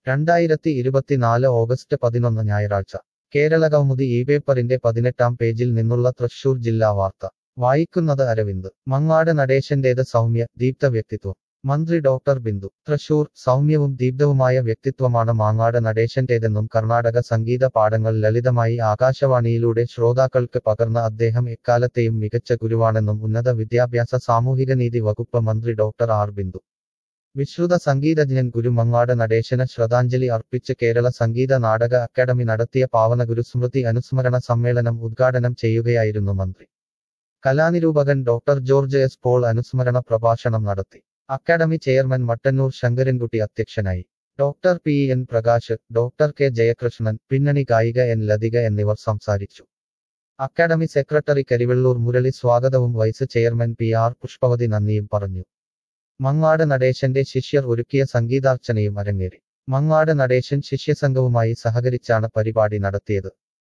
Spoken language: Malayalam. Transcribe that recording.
രണ്ടായിരത്തി ഇരുപത്തിനാല് ഓഗസ്റ്റ് പതിനൊന്ന് ഞായറാഴ്ച കേരളകൗമുദി ഈ പേപ്പറിന്റെ പതിനെട്ടാം പേജിൽ നിന്നുള്ള തൃശൂർ ജില്ലാ വാർത്ത വായിക്കുന്നത് അരവിന്ദ് മങ്ങാട് നടേശന്റേത് സൗമ്യ ദീപ്ത വ്യക്തിത്വം മന്ത്രി ഡോക്ടർ ബിന്ദു തൃശൂർ സൗമ്യവും ദീപ്തവുമായ വ്യക്തിത്വമാണ് മാങ്ങാട് നടേശന്റേതെന്നും കർണാടക സംഗീത പാഠങ്ങൾ ലളിതമായി ആകാശവാണിയിലൂടെ ശ്രോതാക്കൾക്ക് പകർന്ന അദ്ദേഹം എക്കാലത്തെയും മികച്ച ഗുരുവാണെന്നും ഉന്നത വിദ്യാഭ്യാസ സാമൂഹികനീതി വകുപ്പ് മന്ത്രി ഡോക്ടർ ആർ ബിന്ദു വിശ്രുത സംഗീതജ്ഞൻ ഗുരു മങ്ങാട് നടേശന് ശ്രദ്ധാഞ്ജലി അർപ്പിച്ച് കേരള സംഗീത നാടക അക്കാദമി നടത്തിയ പാവന ഗുരുസ്മൃതി അനുസ്മരണ സമ്മേളനം ഉദ്ഘാടനം ചെയ്യുകയായിരുന്നു മന്ത്രി കലാനിരൂപകൻ ഡോക്ടർ ജോർജ് എസ് പോൾ അനുസ്മരണ പ്രഭാഷണം നടത്തി അക്കാദമി ചെയർമാൻ മട്ടന്നൂർ ശങ്കരൻകുട്ടി അധ്യക്ഷനായി doctor P N Prakash doctor K Jayakrishnan പിന്നണി ഗായിക എൻ ലതിക എന്നിവർ സംസാരിച്ചു അക്കാദമി സെക്രട്ടറി കരിവെള്ളൂർ മുരളി സ്വാഗതവും vice chairman P R Pushpavathi നന്ദിയും പറഞ്ഞു മങ്ങാട് നടേശന്റെ ശിഷ്യർ ഒരുക്കിയ സംഗീതാർച്ചനയും അരങ്ങേറി മങ്ങാട് നടേശൻ ശിഷ്യസംഘവുമായി സഹകരിച്ചാണ് പരിപാടി നടത്തിയത്